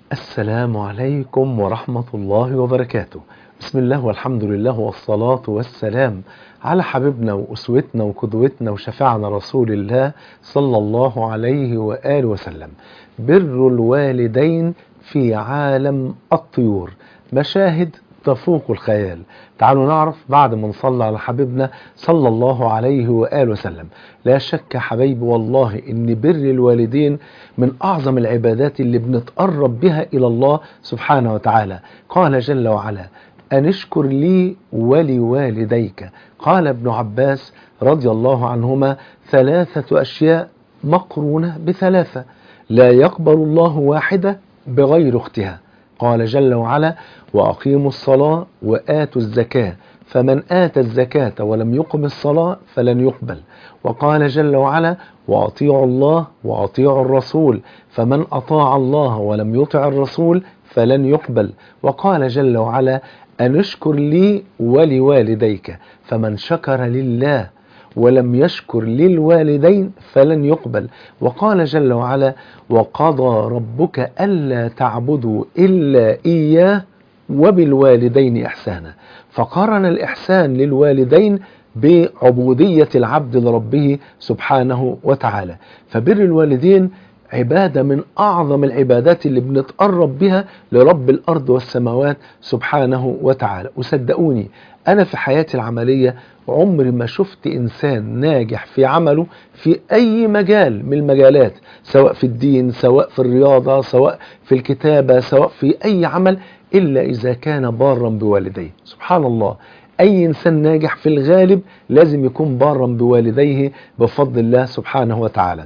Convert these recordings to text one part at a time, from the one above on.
السلام عليكم ورحمة الله وبركاته بسم الله والحمد لله والصلاة والسلام على حبيبنا وأسوتنا وقدوتنا وشفاعنا رسول الله صلى الله عليه وآله وسلم بر الوالدين في عالم الطيور مشاهد تفوق الخيال تعالوا نعرف بعد ما نصلي على حبيبنا صلى الله عليه وآله وسلم لا شك حبيبي والله ان بر الوالدين من اعظم العبادات اللي بنتقرب بها الى الله سبحانه وتعالى قال جل وعلا أن اشكر لي ولوالديك قال ابن عباس رضي الله عنهما ثلاثة أشياء مقرونة بثلاثة لا يقبل الله واحدة بغير اختها قال جل وعلا وأقيموا الصلاة وآتوا الزكاة فمن آتى الزكاة ولم يقم الصلاة فلن يقبل وقال جل وعلا وأطيعوا الله وأطيعوا الرسول فمن أطاع الله ولم يطع الرسول فلن يقبل وقال جل وعلا أن اشكر لي ولوالديك فمن شكر لله ولم يشكر للوالدين فلن يقبل وقال جل وعلا وقضى ربك ألا تعبدوا إلا إياه وبالوالدين إحسانا فقارن الإحسان للوالدين بعبودية العبد لربه سبحانه وتعالى فبر الوالدين عبادة من أعظم العبادات اللي بنتقرب بها لرب الأرض والسماوات سبحانه وتعالى وصدقوني أنا في حياتي العملية عمري ما شفت إنسان ناجح في عمله في أي مجال من المجالات سواء في الدين سواء في الرياضة سواء في الكتابة سواء في أي عمل إلا إذا كان بارا بوالديه سبحان الله أي إنسان ناجح في الغالب لازم يكون بارا بوالديه بفضل الله سبحانه وتعالى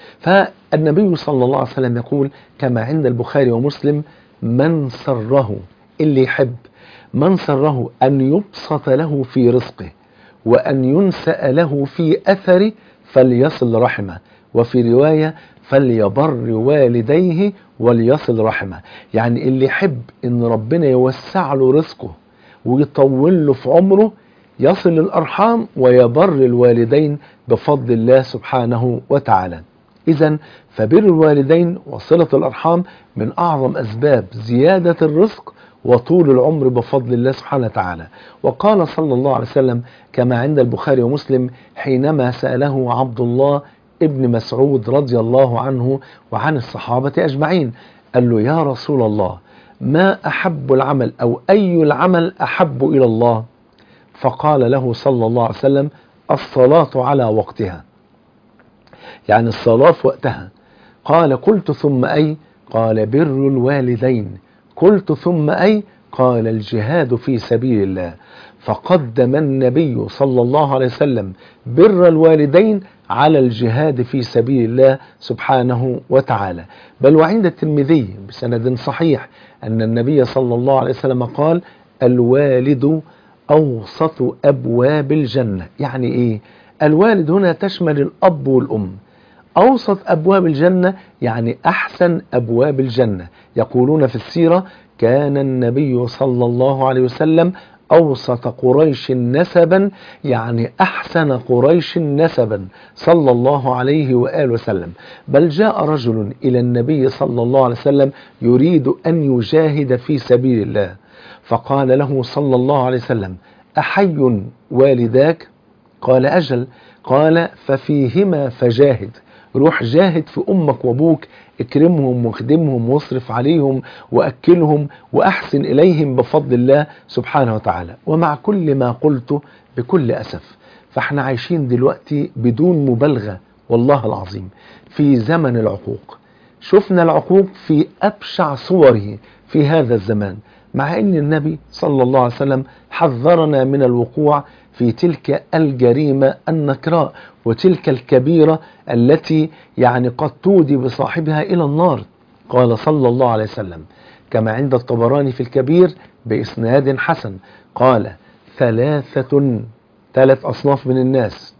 فالنبي صلى الله عليه وسلم يقول كما عند البخاري ومسلم من سره اللي يحب من سره أن يبسط له في رزقه وأن ينسأ له في أثره فليصل رحمه وفي رواية فليبر والديه وليصل رحمه يعني اللي يحب ان ربنا يوسع له رزقه ويطول له في عمره يصل الأرحام ويبر الوالدين بفضل الله سبحانه وتعالى إذا فبر الوالدين وصلة الأرحام من أعظم أسباب زيادة الرزق وطول العمر بفضل الله سبحانه وتعالى وقال صلى الله عليه وسلم كما عند البخاري ومسلم حينما سأله عبد الله ابن مسعود رضي الله عنه وعن الصحابة أجمعين قال له يا رسول الله ما أحب العمل أو أي العمل أحب إلى الله فقال له صلى الله عليه وسلم الصلاة على وقتها يعني الصلاة في وقتها قال قلت ثم أي قال بر الوالدين قلت ثم أي قال الجهاد في سبيل الله فقدم النبي صلى الله عليه وسلم بر الوالدين على الجهاد في سبيل الله سبحانه وتعالى بل وعند الترمذي بسند صحيح أن النبي صلى الله عليه وسلم قال الوالد أوسط أبواب الجنة يعني إيه الوالد هنا تشمل الأب والأم أوسط أبواب الجنة يعني أحسن أبواب الجنة يقولون في السيرة كان النبي صلى الله عليه وسلم أوسط قريش نسبا يعني أحسن قريش نسبا صلى الله عليه وآله وسلم بل جاء رجل إلى النبي صلى الله عليه وسلم يريد أن يجاهد في سبيل الله فقال له صلى الله عليه وسلم أحي والداك قال أجل قال ففيهما فجاهد روح جاهد في أمك وأبوك اكرمهم واخدمهم واصرف عليهم وأكلهم وأحسن إليهم بفضل الله سبحانه وتعالى ومع كل ما قلته بكل أسف فاحنا عايشين دلوقتي بدون مبالغة والله العظيم في زمن العقوق شفنا العقوق في أبشع صوره في هذا الزمان مع أن النبي صلى الله عليه وسلم حذرنا من الوقوع في تلك الجريمة النكراء وتلك الكبيرة التي يعني قد تودي بصاحبها إلى النار قال صلى الله عليه وسلم كما عند الطبراني في الكبير بإسناد حسن قال ثلاثة ثلاث أصناف من الناس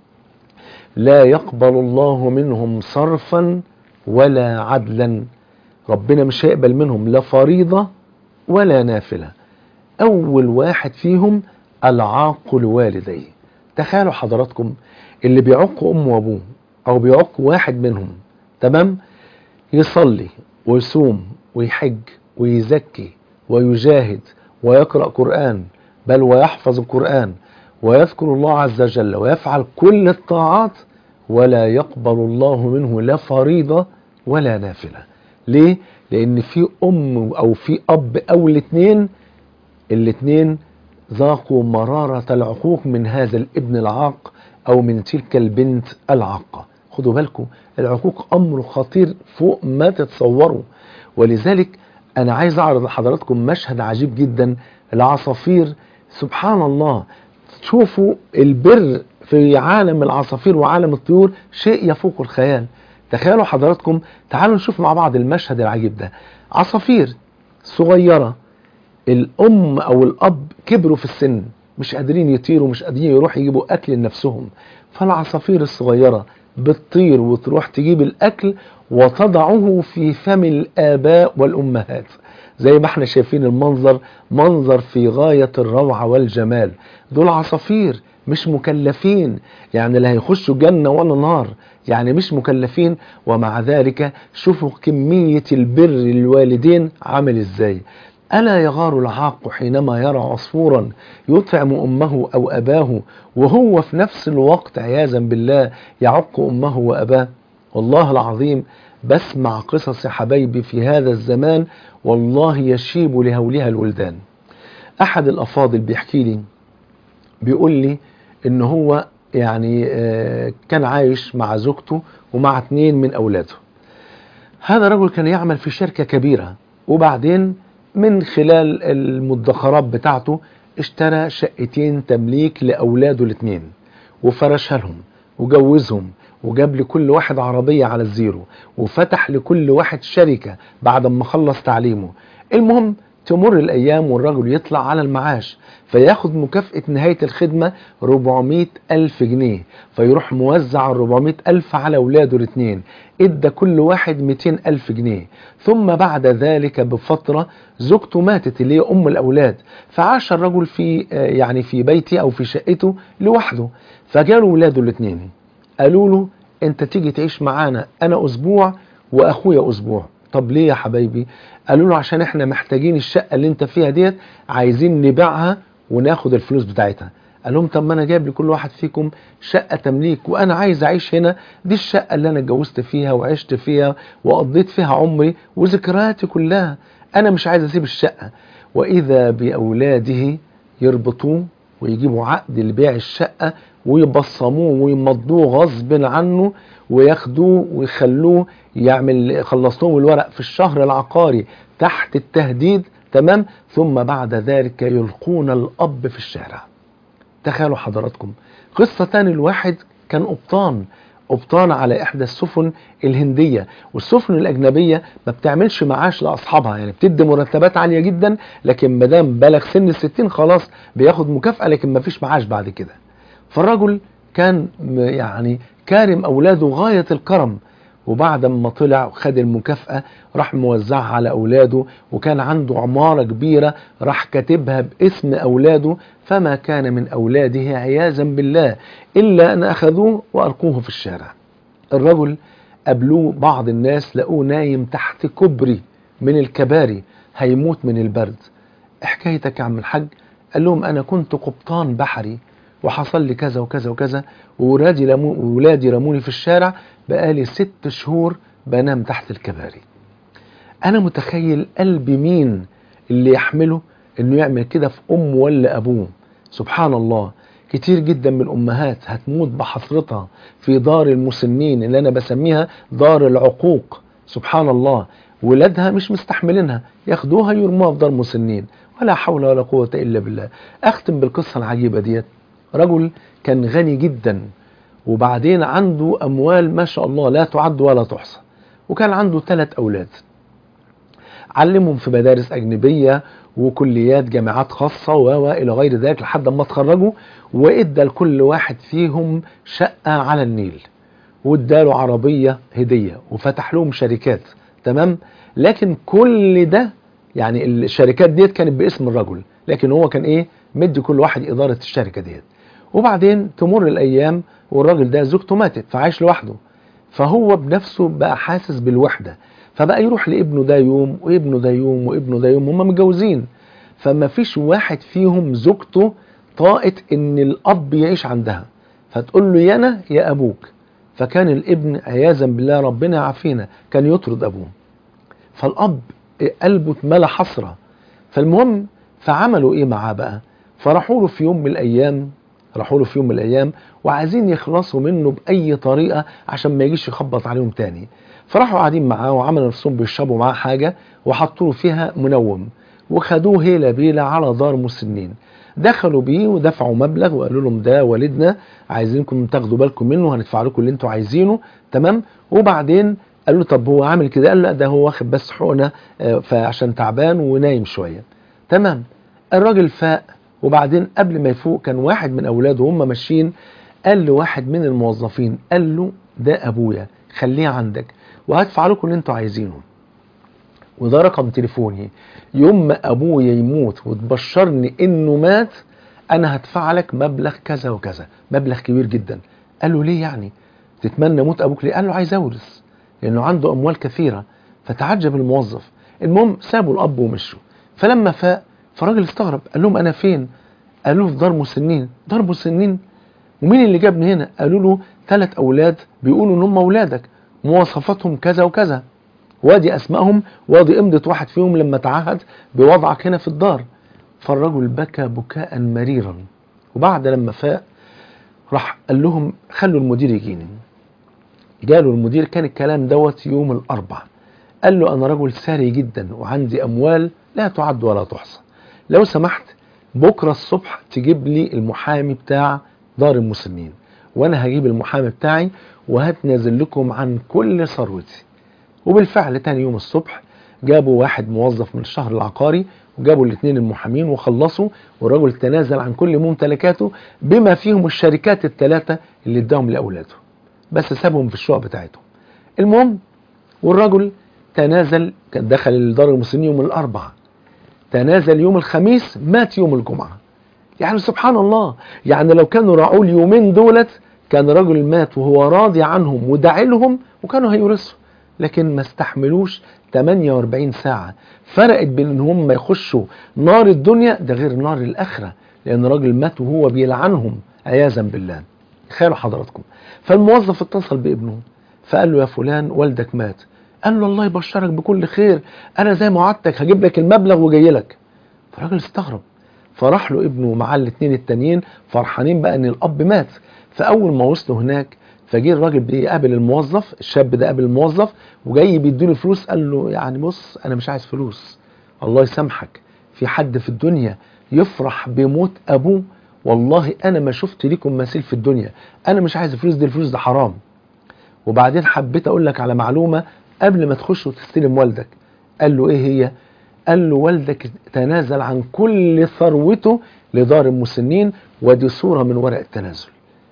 لا يقبل الله منهم صرفا ولا عدلا ربنا مش هيقبل منهم لا فريضة ولا نافلة أول واحد فيهم العاق لوالديه تخيلوا حضراتكم اللي بيعق أمه وأبوه أو بيعق واحد منهم تمام يصلي ويصوم ويحج ويزكي ويجاهد ويقرأ قرآن بل ويحفظ القرآن ويذكر الله عز وجل ويفعل كل الطاعات ولا يقبل الله منه لا فريضة ولا نافلة ليه؟ لأن في أم أو في أب أو الاثنين الاثنين ذاقوا مرارة العقوق من هذا الابن العاق أو من تلك البنت العاقة خدوا بالكم العقوق أمر خطير فوق ما تتصوروا ولذلك أنا عايز أعرض لحضراتكم مشهد عجيب جدا العصافير سبحان الله تشوفوا البر في عالم العصافير وعالم الطيور شيء يفوق الخيال تخيلوا حضراتكم تعالوا نشوف مع بعض المشهد العجيب ده عصافير صغيرة الأم أو الأب كبروا في السن مش قادرين يطيروا مش قادرين يروحوا يجيبوا أكل لنفسهم فالعصافير الصغيرة بتطير وتروح تجيب الأكل وتضعه في فم الآباء والأمهات زي ما احنا شايفين المنظر منظر في غاية الروعة والجمال دول عصافير مش مكلفين يعني لا هيخشوا جنة ولا نار يعني مش مكلفين ومع ذلك شوفوا كمية البر للوالدين عامل ازاي ألا يغار العاق حينما يرى عصفورا يطعم أمه أو أباه وهو في نفس الوقت عياذا بالله يعق أمه وأباه والله العظيم بسمع قصص حبايبي في هذا الزمان والله يشيب لهولها الولدان أحد الأفاضل بيحكي لي بيقول لي إن هو يعني كان عايش مع زوجته ومع اثنين من أولاده هذا رجل كان يعمل في شركة كبيرة وبعدين من خلال المدخرات بتاعته اشترى شقتين تمليك لأولاده الاثنين وفرشها لهم وجوزهم وجاب لكل واحد عربية على الزيرو وفتح لكل واحد شركة بعد ما خلص تعليمه المهم تمر الأيام والرجل يطلع على المعاش فياخد مكافأة نهاية الخدمة 400 ألف جنيه فيروح موزع ال 400 ألف على أولاده الاثنين ادى كل واحد 200 ألف جنيه ثم بعد ذلك بفترة زوجته ماتت اللي هي أم الأولاد فعاش الرجل في يعني في بيته أو في شقته لوحده فجاله أولاده الاثنين قالوا له أنت تيجي تعيش معانا أنا أسبوع وأخويا أسبوع طب ليه يا حبايبي قالوا له عشان احنا محتاجين الشقة اللي انت فيها ديت عايزين نبيعها وناخد الفلوس بتاعتها قال لهم طب ما انا جايب لكل واحد فيكم شقة تمليك وانا عايز اعيش هنا دي الشقة اللي انا اتجوزت فيها وعشت فيها وقضيت فيها عمري وذكرياتي كلها انا مش عايز اسيب الشقة واذا باولاده يربطوه ويجيبوا عقد لبيع الشقة ويبصموه ويمضوه غصب عنه وياخدوه ويخلوه يعمل يخلص لهم الورق في الشهر العقاري تحت التهديد تمام ثم بعد ذلك يلقون الأب في الشارع تخيلوا حضراتكم قصة تاني الواحد كان قبطان قبطان على إحدى السفن الهندية والسفن الأجنبية ما بتعملش معاش لأصحابها يعني بتدي مرتبات عالية جدا لكن ما دام بلغ سن الستين خلاص بياخد مكافأة لكن ما فيش معاش بعد كده فالرجل كان يعني كارم أولاده غاية الكرم وبعد ما طلع وخد المكافأة راح موزعها على أولاده وكان عنده عمارة كبيرة راح كاتبها باسم أولاده فما كان من أولاده عياذا بالله إلا أن أخذوه وألقوه في الشارع الرجل قابلوه بعض الناس لقوه نايم تحت كبري من الكباري هيموت من البرد حكايتك يا عم الحاج قال لهم أنا كنت قبطان بحري وحصل لي كذا وكذا وكذا وولادي رمو وولادي رموني في الشارع بقالي ست شهور بنام تحت الكباري انا متخيل قلب مين اللي يحمله انه يعمل كده في امه ولا ابوه سبحان الله كتير جدا من الامهات هتموت بحسرتها في دار المسنين اللي انا بسميها دار العقوق سبحان الله ولادها مش مستحملينها ياخدوها يرموها في دار مسنين ولا حول ولا قوة إلا بالله أختم بالقصة العجيبة ديت رجل كان غني جدا وبعدين عنده أموال ما شاء الله لا تعد ولا تحصى وكان عنده ثلاث أولاد علمهم في مدارس أجنبية وكليات جامعات خاصة وإلى غير ذلك لحد ما اتخرجوا وإدى لكل واحد فيهم شقة على النيل واداله عربية هدية وفتح لهم شركات تمام لكن كل ده يعني الشركات ديت كانت باسم الرجل لكن هو كان ايه مدي كل واحد إدارة الشركة ديت وبعدين تمر الأيام والراجل ده زوجته ماتت فعايش لوحده فهو بنفسه بقى حاسس بالوحدة فبقى يروح لابنه ده يوم وابنه ده يوم وابنه ده يوم هم متجوزين فما فيش واحد فيهم زوجته طاقت ان الاب يعيش عندها فتقول له يا انا يا ابوك فكان الابن عياذا بالله ربنا يعافينا كان يطرد ابوه فالاب قلبه اتملى حسره فالمهم فعملوا ايه معاه بقى فراحوا له في يوم من الايام راحوا له في يوم من الايام وعايزين يخلصوا منه باي طريقه عشان ما يجيش يخبط عليهم تاني فراحوا قاعدين معاه وعملوا نفسهم بيشربوا معاه حاجه وحطوا له فيها منوم وخدوه هيله بيله على دار مسنين دخلوا بيه ودفعوا مبلغ وقالوا لهم ده والدنا عايزينكم تاخدوا بالكم منه وهندفع لكم اللي انتوا عايزينه تمام وبعدين قالوا له طب هو عامل كده قال لا ده هو واخد بس حقنه آه، فعشان تعبان ونايم شويه تمام الراجل فاق وبعدين قبل ما يفوق كان واحد من اولاده وهم ماشيين قال لواحد من الموظفين قال له ده ابويا خليه عندك وهدفع لكم اللي انتوا عايزينه وده رقم تليفوني يوم ما ابويا يموت وتبشرني انه مات انا هدفع لك مبلغ كذا وكذا مبلغ كبير جدا قال له ليه يعني تتمنى موت ابوك ليه قال له عايز اورث لانه عنده اموال كثيره فتعجب الموظف المهم سابوا الاب ومشوا فلما فاق فالراجل استغرب قال لهم انا فين قالوا له في دار مسنين دار مسنين ومين اللي جابني هنا قالوا له ثلاث اولاد بيقولوا ان هم اولادك مواصفاتهم كذا وكذا وادي اسمائهم وادي امضة واحد فيهم لما تعهد بوضعك هنا في الدار فالرجل بكى بكاء مريرا وبعد لما فاق راح قال لهم خلوا المدير يجيني جاله المدير كان الكلام دوت يوم الاربع قال له انا رجل ثري جدا وعندي اموال لا تعد ولا تحصى لو سمحت بكره الصبح تجيب لي المحامي بتاع دار المسنين وانا هجيب المحامي بتاعي وهتنازل لكم عن كل ثروتي وبالفعل تاني يوم الصبح جابوا واحد موظف من الشهر العقاري وجابوا الاثنين المحامين وخلصوا والرجل تنازل عن كل ممتلكاته بما فيهم الشركات الثلاثة اللي اداهم لأولاده بس سابهم في الشقق بتاعتهم المهم والرجل تنازل كان دخل دار المسنين يوم الأربعاء تنازل يوم الخميس مات يوم الجمعة يعني سبحان الله يعني لو كانوا راعوا اليومين دولت كان رجل مات وهو راضي عنهم وداعي لهم وكانوا هيورثوا لكن ما استحملوش 48 ساعة فرقت بين ان هم يخشوا نار الدنيا ده غير نار الاخرة لان راجل مات وهو بيلعنهم عياذا بالله تخيلوا حضراتكم فالموظف اتصل بابنه فقال له يا فلان والدك مات قال له الله يبشرك بكل خير انا زي ما وعدتك هجيب لك المبلغ وجاي لك فالراجل استغرب فراح له ابنه مع الاثنين التانيين فرحانين بقى ان الاب مات فاول ما وصلوا هناك فجه الراجل بيقابل الموظف الشاب ده قابل الموظف وجاي بيديله فلوس قال له يعني بص انا مش عايز فلوس الله يسامحك في حد في الدنيا يفرح بموت ابوه والله انا ما شفت ليكم مثيل في الدنيا انا مش عايز فلوس دي الفلوس ده حرام وبعدين حبيت اقول لك على معلومه قبل ما تخش وتستلم والدك قال له ايه هي قال له والدك تنازل عن كل ثروته لدار المسنين ودي صوره من ورق التنازل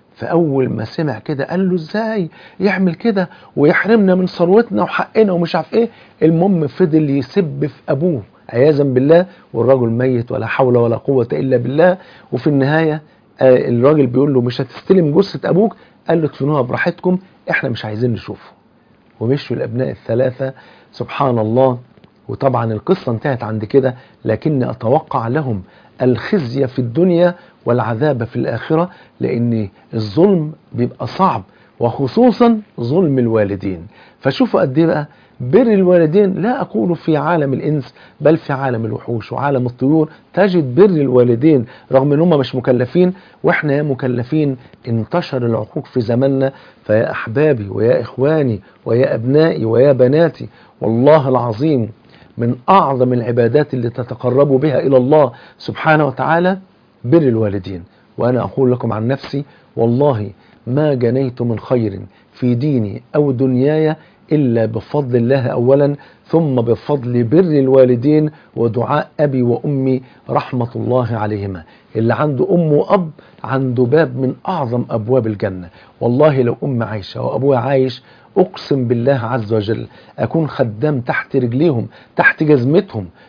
فاول ما سمع كده قال له ازاي يعمل كده ويحرمنا من ثروتنا وحقنا ومش عارف ايه المهم فضل يسب في ابوه عياذا بالله والراجل ميت ولا حول ولا قوه الا بالله وفي النهايه آه الراجل بيقول له مش هتستلم جثه ابوك قال له ادفنوها براحتكم احنا مش عايزين نشوفه ومشوا الابناء الثلاثه سبحان الله وطبعا القصه انتهت عند كده لكن اتوقع لهم الخزي في الدنيا والعذاب في الآخرة لأن الظلم بيبقى صعب وخصوصا ظلم الوالدين فشوفوا قد ايه بقى بر الوالدين لا أقول في عالم الإنس بل في عالم الوحوش وعالم الطيور تجد بر الوالدين رغم ان هم مش مكلفين واحنا يا مكلفين انتشر العقوق في زماننا فيا أحبابي ويا إخواني ويا أبنائي ويا بناتي والله العظيم من أعظم العبادات اللي تتقربوا بها إلى الله سبحانه وتعالى بر الوالدين وأنا أقول لكم عن نفسي والله ما جنيت من خير في ديني أو دنياي إلا بفضل الله أولا ثم بفضل بر الوالدين ودعاء أبي وأمي رحمة الله عليهما اللي عنده أم وأب عنده باب من أعظم أبواب الجنة والله لو أم عايشة وأبويا عايش أقسم بالله عز وجل أكون خدام تحت رجليهم تحت جزمتهم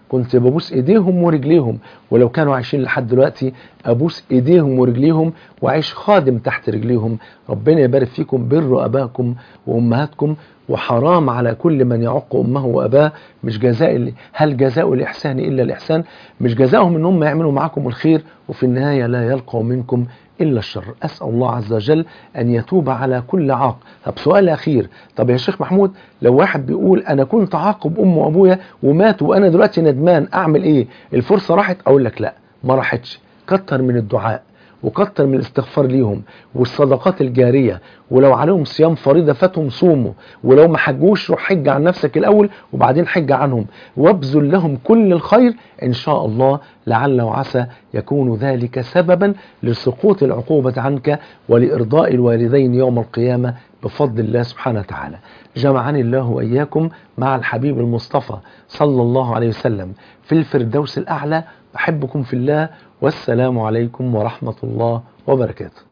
كنت ببوس ايديهم ورجليهم ولو كانوا عايشين لحد دلوقتي ابوس ايديهم ورجليهم واعيش خادم تحت رجليهم ربنا يبارك فيكم بروا ابائكم وامهاتكم وحرام على كل من يعق امه واباه مش جزاء ال- هل جزاء الاحسان الا الاحسان مش جزاؤهم ان هم يعملوا معاكم الخير وفي النهايه لا يلقوا منكم الا الشر اسال الله عز وجل ان يتوب على كل عاق طب سؤال اخير طب يا شيخ محمود لو واحد بيقول انا كنت عاقب امي وابويا وماتوا وانا دلوقتي ندمان اعمل ايه الفرصه راحت اقول لك لا ما راحتش كتر من الدعاء وكتر من الاستغفار ليهم والصدقات الجارية ولو عليهم صيام فريضة فاتهم صوموا ولو ما حجوش روح حج عن نفسك الأول وبعدين حج عنهم وابذل لهم كل الخير إن شاء الله لعل وعسى يكون ذلك سببا لسقوط العقوبة عنك ولإرضاء الوالدين يوم القيامة بفضل الله سبحانه وتعالى جمعني الله وإياكم مع الحبيب المصطفى صلى الله عليه وسلم في الفردوس الأعلى أحبكم في الله والسلام عليكم ورحمة الله وبركاته